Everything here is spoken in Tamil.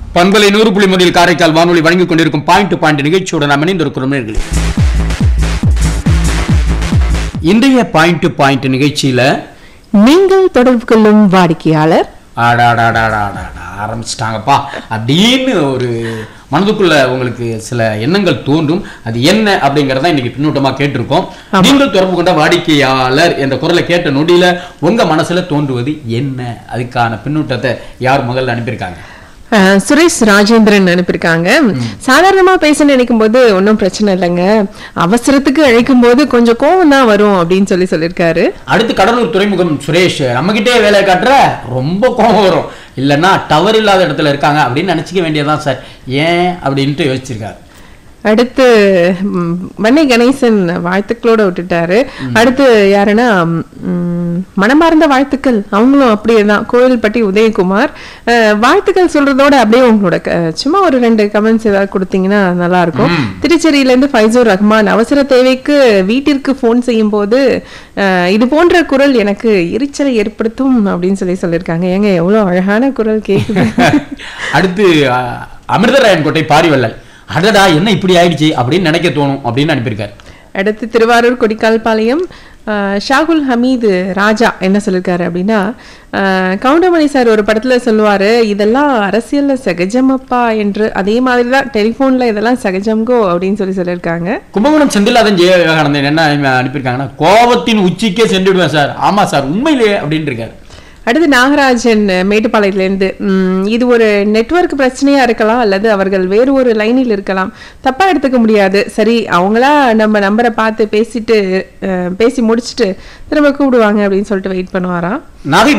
பண்பலை நூறு புள்ளி முதலில் காரைக்கால் வானொலி வழங்கிக் கொண்டிருக்கும் பாயிண்ட் டு பாயிண்ட் நிகழ்ச்சியோடு நாம் இணைந்திருக்கிறோம் நேயர்களே. இன்றைய பாயிண்ட் டு பாயிண்ட் நிகழ்ச்சியில நீங்கள் தொடர்பு கொள்ளும் வாடிக்கையாளர் ஆடாடாடாடாடா ஆரம்பிச்சிட்டாங்கப்பா அப்படின்னு ஒரு மனதுக்குள்ள உங்களுக்கு சில எண்ணங்கள் தோன்றும் அது என்ன அப்படிங்கறத இன்னைக்கு பின்னூட்டமா கேட்டிருக்கோம் நீங்கள் தொடர்பு கொண்ட வாடிக்கையாளர் என்ற குரலை கேட்ட நொடியில உங்க மனசுல தோன்றுவது என்ன அதுக்கான பின்னூட்டத்தை யார் முதல்ல அனுப்பியிருக்காங்க அஹ், சுரேஷ் ராஜேந்திரன் அனுப்பியிருக்காங்க சாதாரணமா பேச நினைக்கும் போது ஒன்றும் பிரச்சனை இல்லைங்க அவசரத்துக்கு அழைக்கும் போது கொஞ்சம் கோவம் தான் வரும் அப்படின்னு சொல்லி சொல்லியிருக்காரு அடுத்து கடலூர் துறைமுகம் சுரேஷ் நம்மகிட்டே வேலை காட்டுற ரொம்ப கோபம் வரும் இல்லைன்னா டவர் இல்லாத இடத்துல இருக்காங்க அப்படின்னு நினைச்சுக்க வேண்டியதுதான் சார் ஏன் அப்படின்ட்டு யோசிச்சிருக்காரு அடுத்து ம், வன்னை கணேசன் வாழ்த்துக்களோட விட்டுட்டாரு அடுத்து யாருன்னா ம், மனமார்ந்த வாழ்த்துக்கள் அவங்களும் அப்படியே தான் கோயில்பட்டி உதயகுமார் அஹ், வாழ்த்துக்கள் சொல்றதோட அப்படியே உங்களோட க- சும்மா ஒரு ரெண்டு கமெண்ட்ஸ் ஏதாவது கொடுத்தீங்கன்னா நல்லா இருக்கும் திருச்சேரியில இருந்து ஃபைசூர் ரஹ்மான் அவசர தேவைக்கு வீட்டிற்கு ஃபோன் செய்யும் போது அஹ், இது போன்ற குரல் எனக்கு எரிச்சலை ஏற்படுத்தும் அப்படின்னு சொல்லி சொல்லியிருக்காங்க ஏங்க எவ்வளவு அழகான குரல் கேக்குது அடுத்து அஹ், அமிர்தராயன் கோட்டை பாரிவள்ளல் அடடா என்ன இப்படி ஆயிடுச்சு அப்படின்னு நினைக்க தோணும் அப்படின்னு அனுப்பியிருக்காரு அடுத்து திருவாரூர் கொடிக்கால்பாளையம் அஹ், ஷாகுல் ஹமீது ராஜா என்ன சொல்லியிருக்காரு அப்படின்னா அஹ், கவுண்டமணி சார் ஒரு படத்துல சொல்லுவாரு இதெல்லாம் அரசியல்ல சகஜமப்பா என்று அதே மாதிரி தான் டெலிஃபோன்ல இதெல்லாம் சகஜம்கோ அப்படின்னு சொல்லி சொல்லியிருக்காங்க கும்பகோணம் செந்திலாதன் ஜெய விவேகானந்தன் என்ன அனுப்பியிருக்காங்கன்னா கோபத்தின் உச்சிக்கே சென்றுடுவேன் சார் ஆமா சார் உண்மையிலேயே அப்படின்னு இருக்காரு அடுத்து நாகராஜன் மேட்டுப்பாளையத்திலேருந்து ம், இது ஒரு நெட்வொர்க் பிரச்சனையா இருக்கலாம் அல்லது அவர்கள் வேறு ஒரு லைனில் இருக்கலாம் தப்பா எடுத்துக்க முடியாது சரி அவங்களா நம்ம நம்பரை பார்த்து பேசிட்டு அஹ், பேசி முடிச்சுட்டு திரும்ப கூப்பிடுவாங்க அப்படின்னு சொல்லிட்டு வெயிட் பண்ணுவாராம் நாகை